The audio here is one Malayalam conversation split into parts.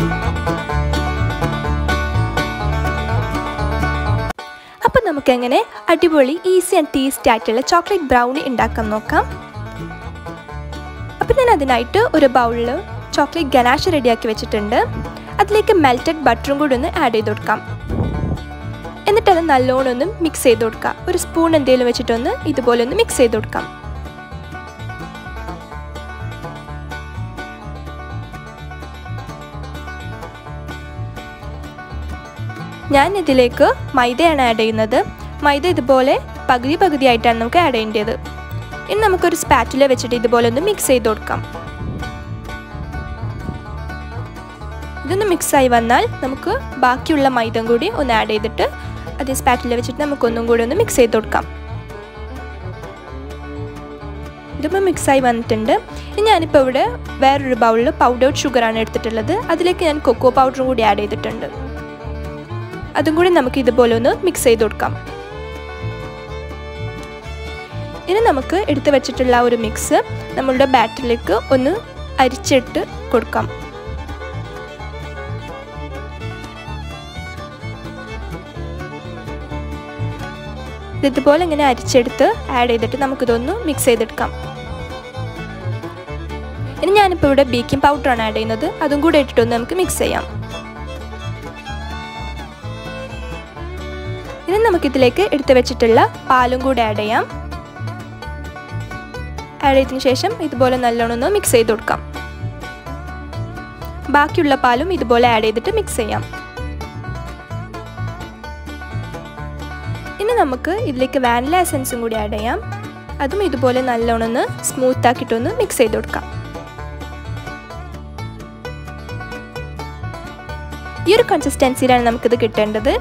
അപ്പം നമുക്കെങ്ങനെ അടിപൊളി ഈസി ആൻഡ് ടേസ്റ്റി ആയിട്ടുള്ള ചോക്ലേറ്റ് ബ്രൗണി ഉണ്ടാക്കാൻ നോക്കാം അപ്പം ഞാൻ അതിനായിട്ട് ഒരു ബൗളിൽ ചോക്ലേറ്റ് ഗനാഷ് റെഡിയാക്കി വെച്ചിട്ടുണ്ട് അതിലേക്ക് മെൽറ്റഡ് ബട്ടറും കൂടി ഒന്ന് ആഡ് ചെയ്ത് കൊടുക്കാം എന്നിട്ട് അത് നല്ലോണം ഒന്ന് മിക്സ് ചെയ്ത് കൊടുക്കാം ഒരു സ്പൂൺ എന്തെങ്കിലും വെച്ചിട്ടൊന്ന് ഇതുപോലെ ഒന്ന് മിക്സ് ചെയ്ത് കൊടുക്കാം ഞാൻ ഇതിലേക്ക് മൈദയാണ് ആഡ് ചെയ്യുന്നത് മൈദ ഇതുപോലെ പകുതി പകുതിയായിട്ടാണ് നമുക്ക് ആഡ് ചെയ്യേണ്ടത് ഇനി നമുക്കൊരു സ്പാറ്റുല വെച്ചിട്ട് ഇതുപോലെ ഒന്ന് മിക്സ് ചെയ്ത് കൊടുക്കാം ഇതൊന്ന് മിക്സായി വന്നാൽ നമുക്ക് ബാക്കിയുള്ള മൈദം കൂടി ഒന്ന് ആഡ് ചെയ്തിട്ട് അത് സ്പാറ്റിൽ വെച്ചിട്ട് നമുക്കൊന്നും കൂടി ഒന്ന് മിക്സ് ചെയ്ത് കൊടുക്കാം ഇതിപ്പോൾ മിക്സായി വന്നിട്ടുണ്ട് ഇനി ഞാനിപ്പോൾ ഇവിടെ വേറൊരു ബൗളിൽ പൗഡേർഡ് ഷുഗറാണ് എടുത്തിട്ടുള്ളത് അതിലേക്ക് ഞാൻ കൊക്കോ പൗഡറും കൂടി ആഡ് ചെയ്തിട്ടുണ്ട് അതും കൂടി നമുക്ക് ഇതുപോലെ ഒന്ന് മിക്സ് ചെയ്ത് കൊടുക്കാം ഇനി നമുക്ക് എടുത്തു വെച്ചിട്ടുള്ള ഒരു മിക്സ് നമ്മളുടെ ബാറ്ററിലേക്ക് ഒന്ന് അരിച്ചിട്ട് കൊടുക്കാം ഇതുപോലെ ഇങ്ങനെ അരിച്ചെടുത്ത് ആഡ് ചെയ്തിട്ട് നമുക്കിതൊന്ന് മിക്സ് ചെയ്തെടുക്കാം ഇനി ഞാനിപ്പോൾ ഇവിടെ ബേക്കിംഗ് പൗഡറാണ് ആഡ് ചെയ്യുന്നത് അതും കൂടെ ഇട്ടിട്ടൊന്ന് നമുക്ക് മിക്സ് ചെയ്യാം ഇനി നമുക്കിതിലേക്ക് എടുത്തു വെച്ചിട്ടുള്ള പാലും കൂടെ ആഡ് ചെയ്യാം ആഡ് ചെയ്തതിന് ശേഷം ഇതുപോലെ നല്ലോണം ഒന്ന് മിക്സ് ചെയ്ത് കൊടുക്കാം ബാക്കിയുള്ള പാലും ഇതുപോലെ ആഡ് ചെയ്തിട്ട് മിക്സ് ചെയ്യാം ഇനി നമുക്ക് ഇതിലേക്ക് വാനില എസൻസും കൂടി ആഡ് ചെയ്യാം അതും ഇതുപോലെ നല്ലോണം ഒന്ന് സ്മൂത്ത് ആക്കിയിട്ടൊന്ന് മിക്സ് ചെയ്ത് കൊടുക്കാം ഈ ഒരു കൺസിസ്റ്റൻസിയിലാണ് നമുക്കിത് കിട്ടേണ്ടത്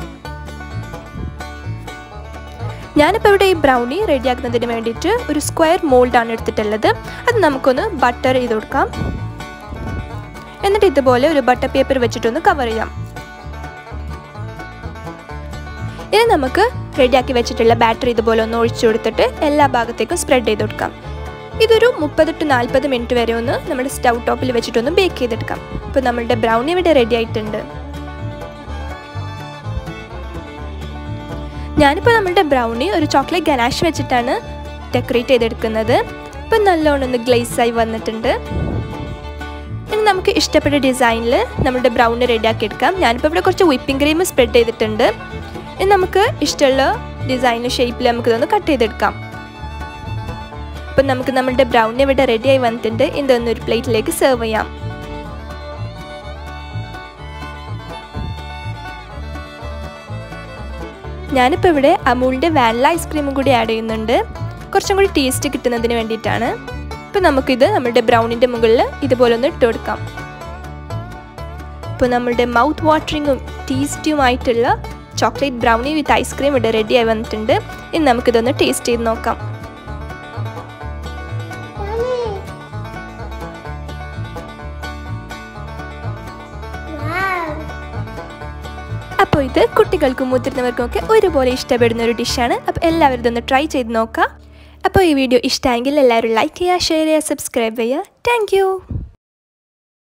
ഞാനിപ്പോൾ ഇവിടെ ഈ ബ്രൗണി റെഡിയാക്കുന്നതിന് വേണ്ടിയിട്ട് ഒരു സ്ക്വയർ മോൾഡാണ് എടുത്തിട്ടുള്ളത് അത് നമുക്കൊന്ന് ബട്ടർ ചെയ്ത് കൊടുക്കാം എന്നിട്ട് ഇതുപോലെ ഒരു ബട്ടർ പേപ്പർ വെച്ചിട്ടൊന്ന് കവർ ചെയ്യാം ഇനി നമുക്ക് റെഡിയാക്കി വെച്ചിട്ടുള്ള ബാറ്ററി ഇതുപോലെ ഒന്ന് ഒഴിച്ചു കൊടുത്തിട്ട് എല്ലാ ഭാഗത്തേക്കും സ്പ്രെഡ് ചെയ്ത് കൊടുക്കാം ഇതൊരു മുപ്പത് ടു നാൽപ്പത് മിനിറ്റ് വരെ ഒന്ന് നമ്മുടെ സ്റ്റൗ ടോപ്പിൽ വെച്ചിട്ടൊന്ന് ബേക്ക് ചെയ്തെടുക്കാം അപ്പോൾ നമ്മളുടെ ബ്രൗണി ഇവിടെ റെഡി ആയിട്ടുണ്ട് ഞാനിപ്പോൾ നമ്മളുടെ ബ്രൗണി ഒരു ചോക്ലേറ്റ് ഗനാഷ് വെച്ചിട്ടാണ് ഡെക്കറേറ്റ് ചെയ്തെടുക്കുന്നത് ഇപ്പം നല്ലോണം ഒന്ന് ഗ്ലേസായി വന്നിട്ടുണ്ട് ഇനി നമുക്ക് ഇഷ്ടപ്പെട്ട ഡിസൈനിൽ നമ്മുടെ ബ്രൗണി റെഡിയാക്കി എടുക്കാം ഞാനിപ്പോൾ ഇവിടെ കുറച്ച് വിപ്പിംഗ് ക്രീം സ്പ്രെഡ് ചെയ്തിട്ടുണ്ട് ഇനി നമുക്ക് ഇഷ്ടമുള്ള ഡിസൈനിൽ ഷേപ്പിൽ നമുക്കിതൊന്ന് കട്ട് ചെയ്തെടുക്കാം അപ്പം നമുക്ക് നമ്മളുടെ ബ്രൗണി ഇവിടെ റെഡിയായി വന്നിട്ടുണ്ട് ഇതൊന്ന് ഒരു പ്ലേറ്റിലേക്ക് സെർവ് ചെയ്യാം ഞാനിപ്പോൾ ഇവിടെ അമൂളിൻ്റെ വാനില ഐസ്ക്രീമും കൂടി ആഡ് ചെയ്യുന്നുണ്ട് കുറച്ചും കൂടി ടേസ്റ്റ് കിട്ടുന്നതിന് വേണ്ടിയിട്ടാണ് അപ്പോൾ നമുക്കിത് നമ്മുടെ ബ്രൗണിൻ്റെ മുകളിൽ ഇതുപോലെ ഒന്ന് ഇട്ട് കൊടുക്കാം ഇപ്പോൾ നമ്മളുടെ മൗത്ത് വാട്ടറിങ്ങും ടേസ്റ്റിയുമായിട്ടുള്ള ചോക്ലേറ്റ് ബ്രൗണി വിത്ത് ഐസ്ക്രീം ഇവിടെ റെഡിയായി വന്നിട്ടുണ്ട് ഇനി നമുക്കിതൊന്ന് ടേസ്റ്റ് ചെയ്ത് നോക്കാം അപ്പോൾ ഇത് കുട്ടികൾക്കും മുതിർന്നവർക്കും ഒക്കെ ഒരുപോലെ ഇഷ്ടപ്പെടുന്ന ഒരു ഡിഷാണ് അപ്പോൾ എല്ലാവരും ഇതൊന്ന് ട്രൈ ചെയ്ത് നോക്കാം അപ്പോൾ ഈ വീഡിയോ ഇഷ്ടമെങ്കിൽ എല്ലാവരും ലൈക്ക് ചെയ്യുക ഷെയർ ചെയ്യുക സബ്സ്ക്രൈബ് ചെയ്യുക താങ്ക്